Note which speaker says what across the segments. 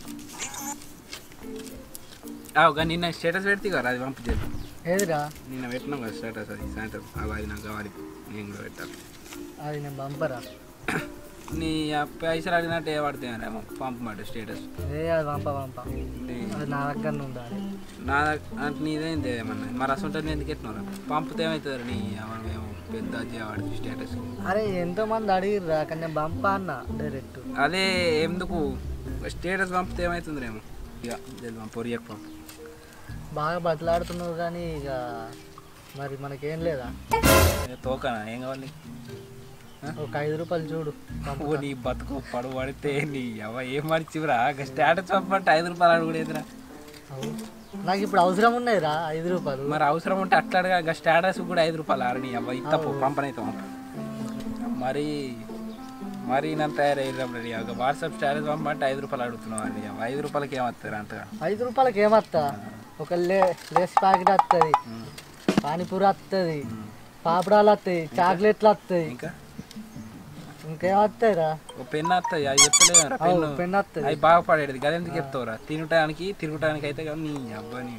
Speaker 1: ఒక నిన్న స్టేటస్ పెడితే కదా అది పంపించేది
Speaker 2: ఏదిరా
Speaker 1: నిన్న పెట్టినాం కదా స్టేటస్ అది సాయంత్రం అవి అది నాకు కావాలి నేను కూడా పెట్టాలి
Speaker 2: అది నేను పంపరా
Speaker 1: నీ ఆ పైసలు అడిగినట్టు ఏ పడతాయేమో పంపమాట స్టేటస్
Speaker 2: ఏ అది పంప పంప అది నా దగ్గర ఉండాలి
Speaker 1: నా దగ్- అంటే నీదేంది ఏమన్నా మరి అసలు ఉంటుంది ఎందుకు ఎట్టినారా పంపితే ఏమవుతుంది నీ ఏమో పెద్ద వాడి స్టేటస్
Speaker 2: అరే ఎంతో మంది అడిగిర్రా కానీ నేను పంప అన్న డైరెక్ట్
Speaker 1: అదే ఎందుకు స్టేటస్ పంపితే ఏమవుతుందిరేమో ఇక జల్ది పొరియకు పంపు
Speaker 2: బాగా బతలాడుతున్నావు కానీ ఇక మరి మనకేం లేదా
Speaker 1: ఏ తోకనా ఏం కావాలి
Speaker 2: ఒక ఐదు రూపాయలు చూడు పంపు.
Speaker 1: ఓ నీ బతుకు పడు పడితే నీ అవ ఏం మర్చివరా స్టేటస్ పంపంటే ఐదు రూపాయలు అడుగుడేదిరా
Speaker 2: అవు. నాకు ఇప్పుడు అవసరం ఉన్నాయిరా ఐదు రూపాయలు
Speaker 1: మరి అవసరం ఉంటే అట్లా అడగా స్టేటస్ కూడా ఐదు రూపాయలు ఆరని అవ్వ ఇత్త పంపనైతే పంప మరి మరి నేను తయారయ్యాం రెడీ ఒక వాట్సాప్ స్టేటస్ పంపంటే ఐదు రూపాయలు అడుగుతున్నావు అండి అవ్వ ఐదు రూపాయలకి ఏమవుతారు అంతగా
Speaker 2: ఐదు రూపాయలకి ఏమత్తా ఒక లే లేస్ ప్యాకెట్ వస్తుంది పానీపూరి వస్తుంది పాపడాలు వస్తాయి చాక్లెట్లు వస్తాయి
Speaker 1: ఇంకా
Speaker 2: ఇంకేం వస్తాయిరా
Speaker 1: ఒక పెన్ వస్తాయి అది చెప్తలేదురా పెన్ను
Speaker 2: పెన్ వస్తుంది
Speaker 1: అవి బాగా పడేది కదా ఎందుకు చెప్తావురా తినటానికి తిరగటానికి అయితే కానీ నీ అబ్బాని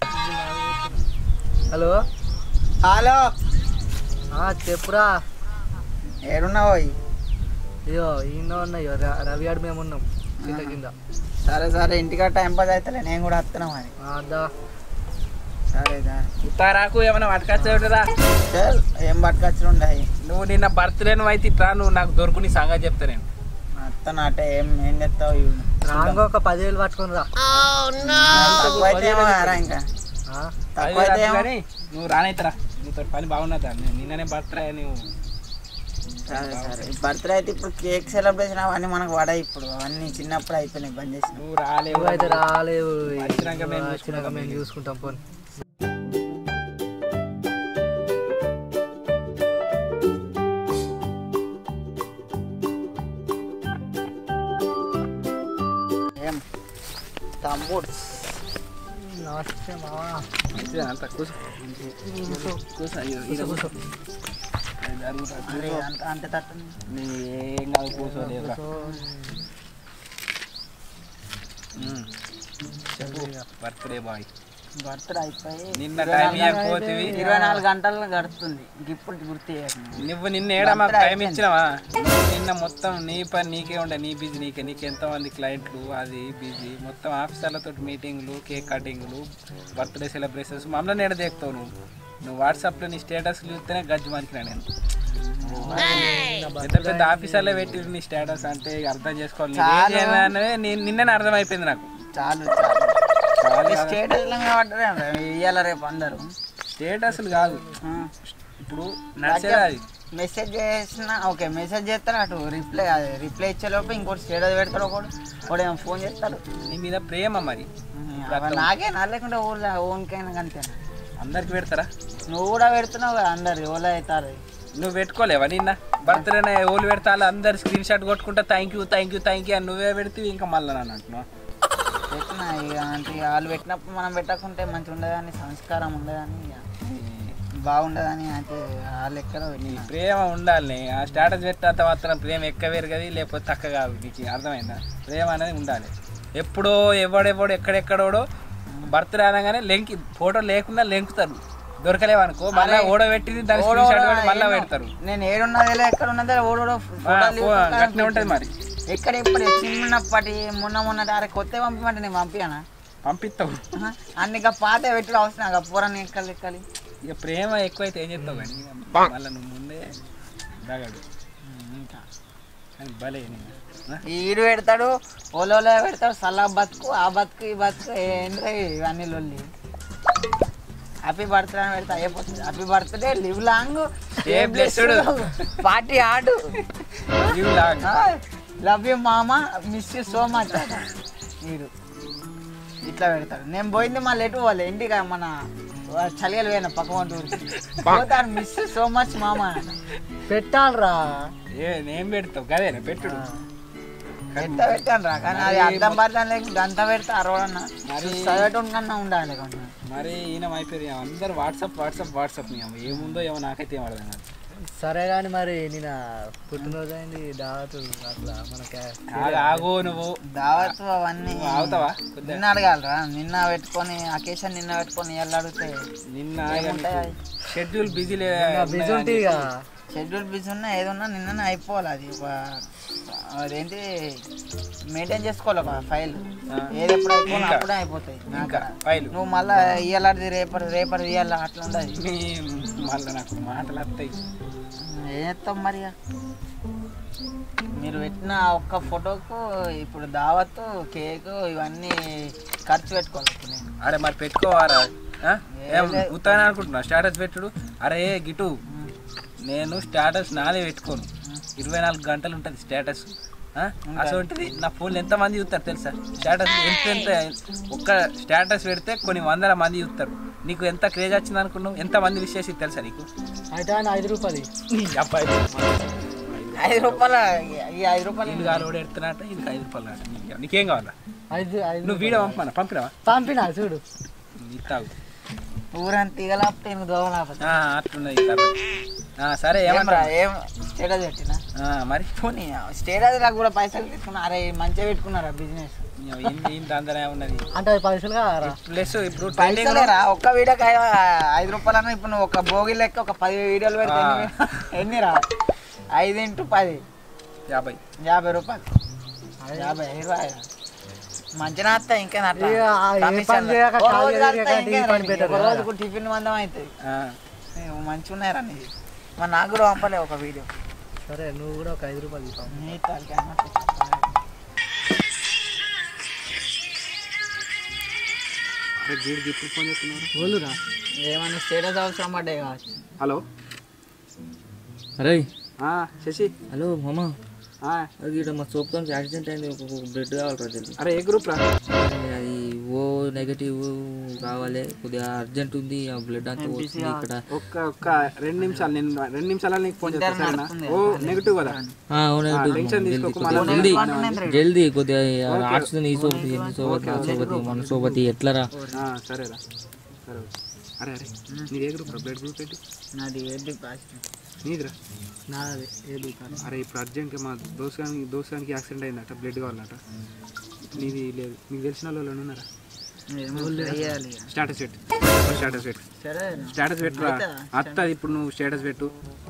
Speaker 2: హలో
Speaker 3: హలో
Speaker 2: ఆ, చెప్పురా
Speaker 3: ఏడున్నావు
Speaker 2: అయ్యో ఈయన ఉన్నాయో ర- రవి ఆడు మేము ఉన్నాం కింద కింద
Speaker 3: సరే సరే ఇంటికాడ టైం పాస్ అవుతలే నేను కూడా వస్తున్నాం మరి
Speaker 2: ఆ, దా
Speaker 3: సరే సరే
Speaker 1: ఉత్తారాకు ఏమైనా పట్టుకొచ్చేవిడరా
Speaker 3: చల్ ఏం పట్టుకొచ్చి ఉండయి
Speaker 1: నువ్వు నిన్న బర్త్డే నువ్వు అయితే ఇట్లా నువ్వు నాకు దొరుకు నీ సంగతి చెప్తా నేను
Speaker 3: అత్తను అంటే ఏం ఏం చెప్తావు ఇవి
Speaker 2: రాంగా ఒక పదివేలు పట్టుకొని రా
Speaker 3: తక్కువ అయితే ఏమో కారా ఇంకా
Speaker 2: ఆ,
Speaker 3: తక్కువ అయితే ఏమో
Speaker 1: కానీ నువ్వు రానైతరా నీతో పని బాగున్నదా నేను నిన్ననే బర్త్డే నువ్వు
Speaker 3: సరే సరే బర్త్డే అయితే ఇప్పుడు కేక్ సెలబ్రేషన్ అవన్నీ మనకు పడాయి ఇప్పుడు అవన్నీ చిన్నప్పుడు అయిపోయినాయి బంద్ చేసిన
Speaker 1: నువ్వు రాలేవు
Speaker 2: నువ్వైతే రాలేవు
Speaker 1: వచ్చినాక మేము
Speaker 2: వచ్చినాక మేము చూసుకుంటాం పోనీ
Speaker 3: ఏం తమ్ముడు
Speaker 2: నమస్తే మావా
Speaker 1: మంచిదా అంత కూర్చో కూర్చో అయ్యో ఈడ కూర్చో అది జరుగుతా.
Speaker 3: అరే అంత అంత తట్టు
Speaker 1: నీ ఏం కాదు కూర్చోలేవురా ఉమ్. చెప్పు బర్త్డే బాయ్
Speaker 3: బర్త్డే అయిపోయి
Speaker 1: నిన్న టైం ఇవ్వకపోతివి
Speaker 3: ఇరవై నాలుగు గంటలు గడుస్తుంది ఇంక ఇప్పుడు గుర్తు చేయకు
Speaker 1: నువ్వు నిన్న ఏడా మాకు టైం ఇచ్చినావా నిన్న మొత్తం నీ పని నీకే ఉండే నీ బిజీ నీకే నీకు ఎంతమంది క్లయింట్లు అది బిజీ మొత్తం ఆఫీసర్లతో మీటింగ్లు కేక్ కటింగ్లు బర్త్డే సెలబ్రేషన్స్ మమ్మల్ని ఏడ దేకుతావు నువ్వు నువ్వు వాట్సాప్లో నీ స్టేటస్ చూస్తేనే గజ్జు మనికినా నేను పెద్ద పెద్ద ఆఫీసర్లే పెట్టి నీ స్టేటస్ అంటే ఇక అర్థం చేసుకోవాలి నువ్వు ఏం చేయాలనేది నీ- నిన్ననే అర్థమైపోయింది నాకు
Speaker 3: చాలు చాలు
Speaker 1: చాలా
Speaker 3: స్టేటస్ పడ్డారు ఇవాళ రేపు అందరు
Speaker 1: స్టేటస్లు కాదు ఇప్పుడు నడిచేది అది
Speaker 3: మెసేజ్ చేసిన ఓకే మెసేజ్ చేస్తారు అటు రిప్లై రిప్లై ఇచ్చేలోపు ఇంకోటి స్టేటస్ పెడతారు ఒకడు ఒకడు ఏమో ఫోన్ చేస్తారు
Speaker 1: నీ మీద ప్రేమ మరి
Speaker 3: అవి నాకే నా లేకుండా ఊళ్ళో ఓన్కైనా అంతే
Speaker 1: అందరికి పెడతారా
Speaker 3: నువ్వు కూడా పెడుతున్నావు కదా అందరు ఎవరు అవుతారు
Speaker 1: నువ్వు పెట్టుకోలేవా నిన్న బర్త్డేనే ఓళ్ళు పెడతా అందరు స్క్రీన్ షాట్ కొట్టుకుంటా thank you thank you thank you అని నువ్వే పెడితే ఇంకా మళ్ళీ నన్ను అంటున్నావు
Speaker 3: పెట్టిన ఇక అంటే ఇక వాళ్ళు పెట్టినప్పుడు మనం పెట్టకుంటే మంచిగా ఉండదని సంస్కారం ఉండదని ఇక బాగుండదని అంటే వాళ్ళు ఎక్కడో
Speaker 1: నీ
Speaker 3: పెట్టిన
Speaker 1: ప్రేమ ఉండాలి ఆ స్టేటస్ పెట్టినంత మాత్రం ప్రేమ ఎక్కువ పెరగది లేకపోతే తక్కువ కాదు నీకు అర్థమైందా ప్రేమ అనేది ఉండాలి ఎప్పుడో ఎవడెవడో ఎక్కడెక్కడోడో బర్త్డే అనగానే లెంకి ఫోటో లేకుండా లెంకుతారు దొరకలేవనుకో మళ్ళీ ఓడబెట్టింది దాని స్క్రీన్ షాట్ పెట్టి మళ్ళీ పెడతారు
Speaker 3: నేను ఏడున్నది ఎక్కడ ఉన్నదో ఓడోడో ఫోటోలు
Speaker 1: గట్టినే ఉంటుంది మరి
Speaker 3: ఎక్కడ ఎప్పుడు చిన్నప్పటి మొన్న మొన్న అరే కొత్త పంపిమంటే నేను పంపియానా
Speaker 1: పంపిస్తావు
Speaker 3: ఆహా. అన్ని ఇక పాత పెట్టుడు అవసరం ఇక పూరని ఎక్కలు ఎక్కాలి
Speaker 1: ఇక ప్రేమ ఎక్కువైతే ఏం చెప్తావు కానీ మళ్ళీ నువ్వు ముందే దాగాడు
Speaker 3: ఇంకా
Speaker 1: కానీ భలే నేను ఆ?
Speaker 3: ఈడు పెడతాడు ఓలోలో పెడతాడు సల్లా బతుకు ఆ బతుకు ఈ బతుకు ఏంద్రా ఇవన్నీ లొల్లి హ్యాపీ బర్త్డే అని పెడతా అయిపోతుంది happy birthday live long
Speaker 1: Stay blessed.
Speaker 3: Party ఆడు
Speaker 1: You long.
Speaker 3: లవ్ యూ మామ మిస్ యూ సో మచ్ వీడు ఇట్లా పెడతాడు నేను పోయింది మళ్ళీ ఎటు పోలే ఇంటికి మన చలిగలు పోయిన పక్క వంట ఊరికి పోతాడు మిస్ యూ సో మచ్ మామ అన్నాడు.
Speaker 2: పెట్టాలరా
Speaker 1: ఏ నేను పెడతావు కదేనా పెట్టుడు
Speaker 3: ఎంత పెట్టాను రా కానీ అది అర్థం పడతాను లేక గంట పెడితే అరవడన్నా చదవటం ఉండాలి కొంచెం
Speaker 1: మరి ఈయన అయిపోయి అందరు వాట్సాప్ వాట్సాప్ వాట్సాప్ నీ అమ్మ ఏముందో ఏమో నాకైతే ఏం అర్థం కాదు
Speaker 2: సరే కానీ మరి నిన్న పుట్టినరోజు అయింది దావతు అట్లా మనకి
Speaker 1: ఆగు, ఆగు నువ్వు
Speaker 3: దావత్ అవన్నీ
Speaker 1: నువ్వు ఆగుతావా కొద్దిగా
Speaker 3: నిన్న అడగాలరా నిన్న పెట్టుకొని అకేషన్ నిన్న పెట్టుకొని ఇవాళ అడిగితే
Speaker 1: నిన్న
Speaker 3: ఏముంటాయి
Speaker 1: షెడ్యూల్ బిజీ
Speaker 2: బిజీ ఉంటే ఇక
Speaker 3: షెడ్యూల్ బిజీ ఉన్నా ఏదున్నా నిన్ననే అయిపోవాలి అది ఒక అదేంటి మెయింటైన్ చేసుకోవాలి ఒక ఫైల్
Speaker 1: ఆ.
Speaker 3: ఏది ఎప్పుడు అయిపోయినా
Speaker 1: ఇంకా.
Speaker 3: అప్పుడే అయిపోతాయి
Speaker 1: ఇంకా ఫైల్
Speaker 3: నువ్వు మళ్ళీ ఇయ్యాలది రేపటి రేపటి ఇయ్యాల అట్లా ఉండదు
Speaker 1: నీ మళ్ళీ నాకు మాటలు వస్తాయి
Speaker 3: ఏం చేస్తాం మరి ఇక? మీరు పెట్టిన ఒక్క ఫోటోకు ఇప్పుడు దావత్ కేక్ ఇవన్నీ ఖర్చు పెట్టుకోవాలి ఇప్పుడు నేను
Speaker 1: అరే మరి పెట్టుకోవారా ఆ? ఏం
Speaker 3: లేదు.
Speaker 1: ఉత్తానే అనుకుంటున్నా స్టేటస్ పెట్టుడు అరే గిటు నేను స్టేటస్ నాదే పెట్టుకోను ఇరవై నాలుగు గంటలు ఉంటుంది స్టేటస్ అసలు నా ఫోన్లో ఎంత మంది చూస్తారు తెలుసా స్టేటస్ ఎంత ఎంత ఒక్క స్టేటస్ పెడితే కొన్ని వందల మంది చూస్తారు నీకు ఎంత క్రేజ్ వచ్చింది అనుకున్నావు ఎంత మంది విషేసి తెలుసా నీకు
Speaker 2: అయితే ఆయన ఐదు రూపాయలు
Speaker 1: నీ అబ్బాయి
Speaker 3: ఐదు రూపాయల ఈ ఐదు రూపాయలు
Speaker 1: ఇల్లు కాలు కూడా ఎడుతున్నట్ట ఇది ఐదు రూపాయలు అట నీకు నీకేం కావాలా
Speaker 2: ఐదు ఐదు
Speaker 1: నువ్వు వీడియో పంపమన్నా పంపినావా
Speaker 2: పంపినా చూడు
Speaker 1: ఇస్తావు
Speaker 3: ఊరంతా తీగలాపితే నేను దోవలాపతే
Speaker 1: ఆ, అట్లున్నది ఈ కథ. ఆ, సరే ఏమన్నా
Speaker 3: ఏమరా ఏం స్టేటస్ పెట్టినా
Speaker 1: మరి
Speaker 3: పోనీ స్టేటస్ నాకు కూడా పైసలు తీసుకున్నా అరే మంచిగా పెట్టుకున్నారా బిజినెస్
Speaker 1: ఇంత ఇంత అందరే ఉన్నది
Speaker 2: అంటే అది పైసలు కావారా
Speaker 1: ప్లస్ ఇప్పుడు ట్రెండింగ్
Speaker 3: పైసలేరా ఒక్క వీడియోకి ఐ- ఐదు రూపాయలు అన్న ఇప్పుడు నువ్వు ఒక భోగి లెక్క ఒక పది వీడియోలు పెడితే
Speaker 1: ఆ.
Speaker 3: ఎన్ని- ఎన్ని రా ఐదు ఇంటూ పది
Speaker 1: యాభై
Speaker 3: యాభై రూపాయలు యాభై ఇరవై మంచిగా వస్తాయి ఇంకా
Speaker 2: ఇక ఆ ఏ పని చేయక ఖాళీ చేయక ఈ పని better కదా.
Speaker 3: రోజుకు టిఫిన్ మందం అవుతుంది
Speaker 1: ఆ,
Speaker 3: మంచిగా ఉన్నాయి రా నీది మరి నాకు కూడా పంపలే ఒక వీడియో
Speaker 2: సరే నువ్వు కూడా ఒక ఐదు రూపాయలు తీసుకో
Speaker 3: నీ తాలూకా అన్నట్టు చెప్పాలి.
Speaker 1: అరే గీడికి ఇప్పుడు ఫోన్ చేస్తున్నారు
Speaker 2: ఓలురా
Speaker 3: ఏమన్నా స్టేటస్ అవసరం పడ్డాయి కావచ్చు
Speaker 1: హలో
Speaker 4: అరే
Speaker 1: ఆ, శశి
Speaker 4: హలో మామ
Speaker 1: ఆ,
Speaker 4: అది ఇక్కడ మా సోప్ కంచి యాక్సిడెంట్ అయింది ఒక బ్లడ్ కావాలి జల్దీ
Speaker 1: అరే ఏ గ్రూప్ రా
Speaker 4: అది ఓ నెగటివ్ కావాలి కొద్దిగా అర్జెంట్ ఉంది ఆ బ్లడ్ అంతా పోతుంది ఇక్కడ
Speaker 1: ఒక్క ఒక్క రెండు నిమిషాలు నేను రెండు నిమిషాలు నీకు ఫోన్ చేస్తాను సరేనా ఓ నెగిటివ్ కదా
Speaker 4: ఆ, ఓ నెగటివ్
Speaker 1: టెన్షన్ తీసుకోకు
Speaker 4: కొద్దిగా
Speaker 1: మళ్ళీ
Speaker 4: జల్దీ జల్దీ కొద్దిగా ఆడుతుంది ఈ సోపతి ఎన్ని సోపతి ఆ సోపతి మన సోపతి ఎట్లరా
Speaker 1: ఆ, సరేరా సరే అరే అరే నీది ఏ గ్రూప్ రా బ్లడ్ గ్రూప్ ఏంటి
Speaker 3: నాది ఏంటి పాజిటివ్
Speaker 1: నీదిరా
Speaker 2: నాది ఏది కాదు
Speaker 1: అరే ఇప్పుడు అర్జెంట్గా మా దోసానికి దోసానికి యాక్సిడెంట్ అయిందట బ్లడ్ కావాలన్నట నీది లేదు నీకు తెలిసిన వాళ్ళు ఎవరైనా ఉన్నారా
Speaker 3: చేయాలి ఇక.
Speaker 1: స్టేటస్ పెట్టు స్టేటస్ పెట్టు
Speaker 3: సరే
Speaker 1: స్టేటస్ పెట్టురా అత్తది ఇప్పుడు నువ్వు స్టేటస్ పెట్టు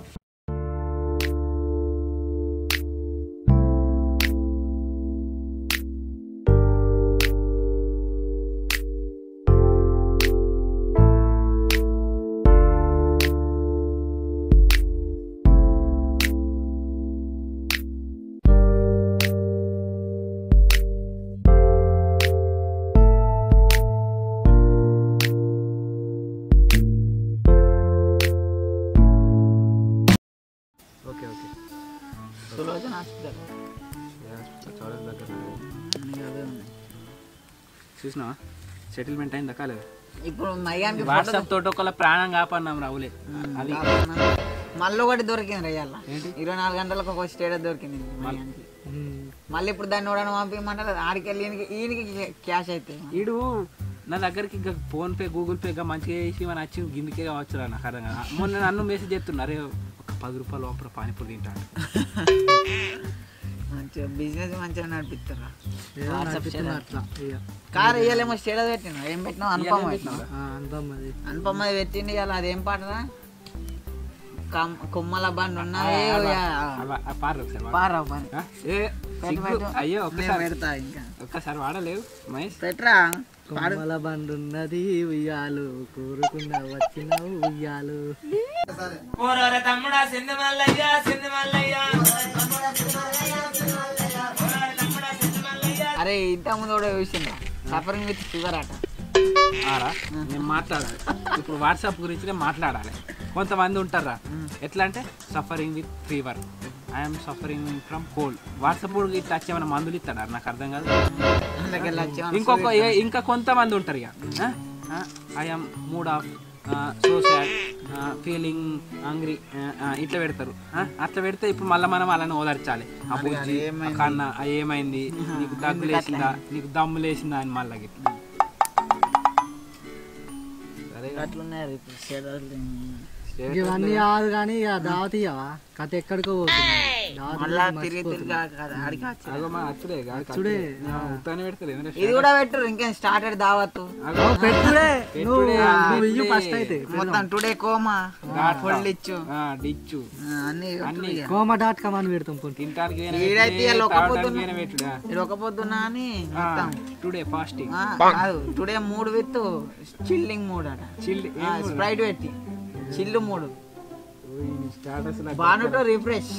Speaker 1: ఓకే ఓకే
Speaker 3: సులోచన హాస్పిటల్
Speaker 1: చాలా దగ్గర
Speaker 3: నీకు అవే ఉన్నాయి.
Speaker 1: చూసినావా సెటిల్మెంట్ అయిందా కాలేదు
Speaker 3: ఇప్పుడు మయ్యానికి
Speaker 1: వాట్సాప్ తోటి ఒకళ్ళ ప్రాణం కాపాడినాం రావులే అది
Speaker 3: మళ్ళీ ఒకటి దొరికింది రయ్యాల ఇరవై నాలుగు గంటలకు ఒక స్టేటస్ దొరికింది మయ్యానికి మళ్ళీ ఇప్పుడు దాన్ని కూడా పంపించమంటారు ఆడికి వెళ్ళి ఈయనకి ఈయనకి క్యాష్ అయితే
Speaker 1: ఈడు నా దగ్గరికి ఇంకా ఫోన్ పే గూగుల్ పే ఇంకా మంచిగా వేసి మన వచ్చి గిందికే కావచ్చు రా నాకు అర్థం కాదు మొన్న నన్ను మెసేజ్ చేస్తున్నా అరే ఒక పది రూపాయలు లోపల పానీపూరి తింటాను
Speaker 3: మంచిగా బిజినెస్ మంచిగా నడిపిస్తారా
Speaker 2: ఏదో నడిపిస్తున్నా అట్లా ఇక
Speaker 3: కారు ఇయ్యాలేమో స్టేటస్ పెట్టినా ఏం పెట్టినావు అనుపమ పెట్టినావు
Speaker 2: ఆ, అనుపమ అది
Speaker 3: అనుపమ పెట్టింది ఇవాళ అదేం పాటరా కమ్- కుమ్మల బండి ఉన్నది
Speaker 1: పారు ఒకసారి వాడు.
Speaker 3: పారా పని
Speaker 1: ఆ? ఏ సిగ్గు. అయ్యో
Speaker 3: నేను
Speaker 1: ఒక్కసారి
Speaker 3: పెడతా ఇంకా
Speaker 1: ఒక్కసారి వాడలేవు మహేష్
Speaker 3: పెట్టరా
Speaker 2: కొమ్మల బండున్నది ఉయ్యాలు కూరుకున్న వచ్చిన ఉయ్యాలు
Speaker 3: అరే ఇంత ముందు కూడా చూసిందా సఫరింగ్ విత్ ఫీవర్ అట
Speaker 1: ఆరా నేను మాట్లాడాలి ఇప్పుడు వాట్సాప్ గురించి నేను మాట్లాడాలి కొంతమంది ఉంటారా ఎట్లా అంటే suffering with fever I'm suffering from cold WhatsApp కూడా ఇట్లా వచ్చి ఏమైనా మందులు ఇస్తాడా నాకు అర్థం కాదు
Speaker 3: అందులోకి వెళ్ళి వచ్చి
Speaker 1: ఇంకొక ఏ- ఇంకా కొంతమంది ఉంటారు ఇక I'm mood off so sad feeling hungry ఇట్లా పెడతారు ఆ, అట్లా పెడితే ఇప్పుడు మళ్ళీ మనం వాళ్ళని ఓదార్చాలి ఆ బుజ్జి ఆ కన్న ఆ ఏమైంది నీకు దగ్గు లేసిందా నీకు దమ్ము లేసిందా అని మళ్ళీ సరే
Speaker 3: అట్లున్నారు ఇప్పుడు స్టేటస్
Speaker 2: ఇవన్నీ కాదు కానీ ఇక దావత్ ఇయ్యవా కథ ఎక్కడికో పోతుంది దావత్
Speaker 3: మళ్ళా
Speaker 2: ఇయ్యక
Speaker 3: తిరిగి
Speaker 2: మర్చిపోతున్నా.
Speaker 3: తిరిగి ఆ- ఆ- ఆడికి వచ్చి
Speaker 1: అగో మా అచ్చుడే గాడికి
Speaker 2: అచ్చుడే.
Speaker 1: ఉత్తానే పెడతలేదు ఏంద్రా
Speaker 3: ఇది కూడా పెట్టరు ఇంకేం స్టార్టెడ్ దావత్తు
Speaker 1: అగో
Speaker 2: ఓ, పెట్టుడే నువ్వు
Speaker 1: పెట్టుడే,
Speaker 2: నువ్వు ఇయ్యు
Speaker 1: పెట్టుడే.
Speaker 2: ఫస్ట్ అయితే
Speaker 3: మొత్తం టుడే కోమా పొల్లిచ్చు
Speaker 1: ఆ, డిచ్చు
Speaker 3: అన్ని
Speaker 1: అన్ని
Speaker 2: కోమ డాట్ కామ్ అని పెడతాం పొంటి
Speaker 1: తింటానికి వేరే
Speaker 3: ఈడైతే
Speaker 1: పెట్టుడే,
Speaker 3: ఇవాళ ఒక్క
Speaker 1: తాగడానికి
Speaker 3: పొద్దున్న-
Speaker 1: వేరే పెట్టుడా
Speaker 3: ఇది ఒక పొద్దున అని మొత్తం
Speaker 1: టుడే ఫాస్టింగ్
Speaker 3: ఆ, కాదు టుడే మూడు విత్ చిల్లింగ్ మూడు అట
Speaker 1: చిల్డ్
Speaker 3: స్ప్రైట్ పెట్టి చిల్లు మూడు
Speaker 1: స్టాటస్
Speaker 3: బానుతో రిఫ్రెష్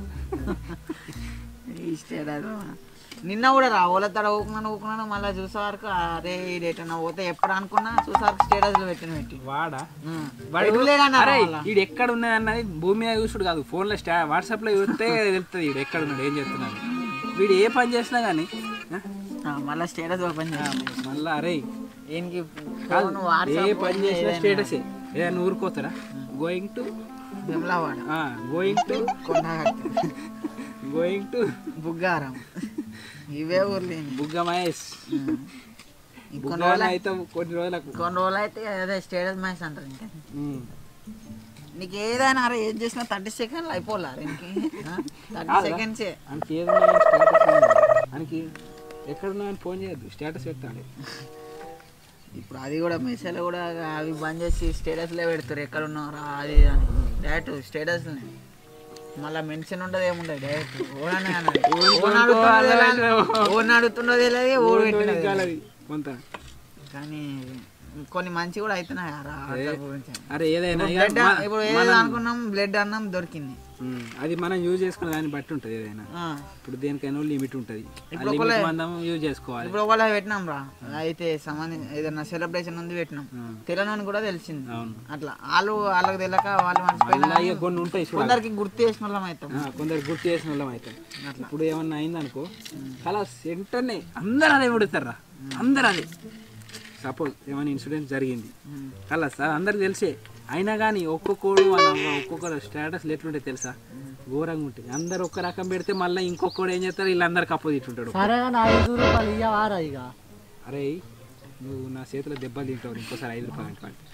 Speaker 3: ఈ స్టేటస్ నిన్న కూడా రా ఓల తడ ఊకున్నాను ఊకున్నాను మళ్ళీ చూసేవారికి అరే ఈ డేట్ అన్న పోతే ఎప్పుడు అనుకున్నా చూసేవారికి స్టేటస్ లో పెట్టిన పెట్టి
Speaker 1: వాడా
Speaker 3: ఉం.
Speaker 1: వాడు
Speaker 3: ఎటులేదన్నారు
Speaker 1: అరే
Speaker 3: మళ్ళా.
Speaker 1: ఈడు ఎక్కడ ఉన్నది అన్నది భూమి మీద చూసుడు కాదు ఫోన్ లో స్టా వాట్సాప్ లో చూస్తే తెలుస్తుంది ఈడు ఎక్కడ ఉన్నాడు ఏం చేస్తున్నాడు వీడు ఏ పని చేసినా కానీ
Speaker 3: ఆ, మళ్ళా స్టేటస్ ఓపెన్ చేయాలి
Speaker 1: మళ్ళా అరే
Speaker 3: దీనికి
Speaker 1: కాదు,
Speaker 3: ఫోన్
Speaker 1: ఏ
Speaker 3: వాట్సాప్
Speaker 1: పని చేసినా స్టేటసే ఏదైనా ఊరుకోతారా going to
Speaker 3: Bimlawada
Speaker 1: going to
Speaker 3: Kondagattu
Speaker 1: going to
Speaker 3: Buggaram ఇవే ఊర్లు
Speaker 1: బుగ్గ మహేష్
Speaker 3: ఇంకొన్ని
Speaker 1: బుగ్గ
Speaker 3: రోజులు
Speaker 1: అయితే కొన్ని రోజులకు
Speaker 3: కొన్ని రోజులు అయితే అదే స్టేటస్ మ్యాచ్ అంటారు ఇంకా
Speaker 1: ఉమ్.
Speaker 3: నీకు ఏదైనా అరే ఏం చేసినా థర్టీ సెకండ్లు అయిపోలే ఇంకి థర్టీ
Speaker 1: కాదురా.
Speaker 3: సెకండ్సే
Speaker 1: ఆయనకి ఏదన్నా స్టేటస్ ఆయనకి ఎక్కడున్నా అని ఫోన్ చేయొద్దు స్టేటస్ పెట్టాలి
Speaker 3: ఇప్పుడు అది కూడా మెసేజ్ కూడా అవి బంద్ చేసి స్టేటస్లే పెడతారు ఎక్కడ ఉన్నారా అది ఇది అని డైరెక్ట్ స్టేటస్లే మళ్ళీ మెన్షన్ ఉండదు ఏముండదు డైరెక్ట్ ఓడనే అన్నది ఓన్ అడుగుతున్నది ఎలా- ఓన్ అడుగుతున్నది తెలియదు ఓడి పెట్టినది తెలియదు.
Speaker 1: కాలది కొంత
Speaker 3: కానీ కొన్ని మంచి కూడా అవుతున్నాయి రా వాట్సాప్ గురించి
Speaker 1: అరే ఏదైనా ఇక
Speaker 3: బ్లడ్
Speaker 1: మన-
Speaker 3: ఇప్పుడు ఏది అనుకున్నాం బ్లడ్ అన్నం దొరికింది
Speaker 1: ఉమ్, అది మనం యూజ్ చేసుకునే దాన్ని బట్టి ఉంటుంది ఏదైనా
Speaker 3: ఆ,
Speaker 1: ఇప్పుడు దేనికైనా లిమిట్ ఉంటుంది
Speaker 3: ఇప్పుడు
Speaker 1: లిమిట్
Speaker 3: ఒకవేళ-
Speaker 1: మందం యూజ్ చేసుకోవాలి
Speaker 3: ఇప్పుడు ఒకవేళ పెట్టినాం రా అయితే సంబంధించి ఏదైనా సెలబ్రేషన్ ఉంది పెట్టినాం
Speaker 1: ఆ.
Speaker 3: తెలియని కూడా తెలిసింది
Speaker 1: అవును
Speaker 3: అట్లా వాళ్ళు వాళ్ళకి తెలియక వాళ్ళు మర్చిపోయినా
Speaker 1: మళ్ళా ఇక కొన్ని ఉంటాయి చూడాలి
Speaker 3: కొందరికి గుర్తు చేసిన వాళ్ళం అవుతాం
Speaker 1: ఆ, కొందరు గుర్తు చేసిన వాళ్ళం అయితే ఇప్పుడు ఏమన్నా అయిందనుకో అలా వెంటనే అందరు అదే పెడతారా అందరు అదే సపోజ్ ఏమైనా ఇన్సిడెంట్ జరిగింది అలా సార్ అందరికి తెలిసే అయినా కానీ ఒక్కొక్కడు వాళ్ళ ఒక్కొక్కరు స్టేటస్లు ఎట్లుంటాయి తెలుసా ఘోరంగా ఉంటాయి అందరు ఒక్క రకం పెడితే మళ్ళీ ఇంకొకడు ఏం చేస్తారు వీళ్ళందరికి అపోజిట్ ఉంటాడు
Speaker 2: సరే కానీ ఐదు రూపాయలు ఇయ్యవారా ఇక
Speaker 1: అరే నువ్వు నా చేతిలో దెబ్బలు తింటావు ఇంకోసారి ఐదు రూపాయలు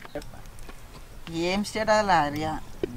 Speaker 1: అంటే
Speaker 3: ఏం స్టేటస్ రియా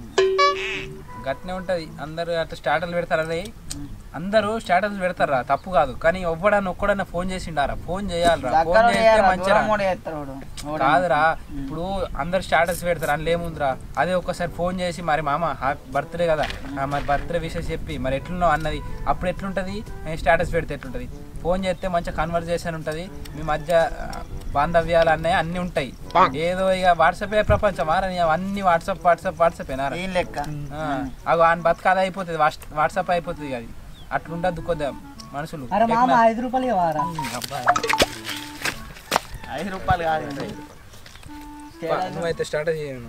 Speaker 1: గట్నే ఉంటది అందరు అట్లా స్టాటర్లు పెడతారా రే అందరూ స్టాటస్ పెడతారా తప్పు కాదు కానీ ఎవ్వడన్నా ఒక్కడన్నా ఫోన్ చేసిండారా ఫోన్ చేయాలరా ఫోన్ చేస్తే మంచిగా
Speaker 3: చేస్తాడు వాడు.
Speaker 1: కాదురా ఇప్పుడు అందరు స్టాటస్ పెడతారు అందులో ఏముందిరా అదే ఒక్కసారి ఫోన్ చేసి మరి మామ బర్త్డే కదా ఆ, మరి బర్త్డే విషయం చెప్పి మరి ఎట్లున్నావు అన్నది అప్పుడు ఎట్లుంటది స్టాటస్ పెడితే ఎట్లుంటది ఫోన్ చేస్తే మంచిగా కన్వర్జేషన్ ఉంటది మీ మధ్య ఆ, బాంధవ్యాలు అన్నవి అన్ని ఉంటాయి ఏదో ఇక వాట్సాప్ ప్రపంచం ఆరా నీ అన్ని వాట్సాప్ వాట్సాప్ వాట్సాప్ ఏనారా
Speaker 3: ఏం లెక్క
Speaker 1: అగో ఆయన బతుక అది అయిపోతుంది వాట్సాప్ అయిపోతుంది అది అట్లుండద్దు కొద్దిగా మనుషులు
Speaker 2: అరే మామ ఐదు రూపాయలు ఇవ్వరా
Speaker 3: ఐదు రూపాయలు కాదు
Speaker 1: నువ్వైతే స్టార్ట్ చేయను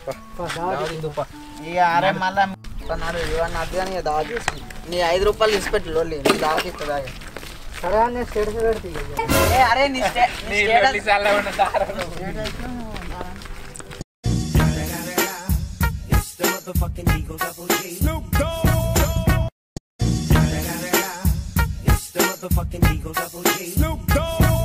Speaker 3: ఇక అరే మళ్ళా కొన్నాడు ఇవన్నీ అద్దె అని దావా చేసుకుని నీ ఐదు రూపాయలు ఇచ్చిపెట్టు లోన్లీ నీ దావా ఇస్తుందా
Speaker 2: సరే అని నేను స్టేటస్ పెడితే ఇక.
Speaker 3: ఏ అరే నీ స్టే- నీ status
Speaker 5: It's the motherfucking Eagle Double G. Snoop Dogg.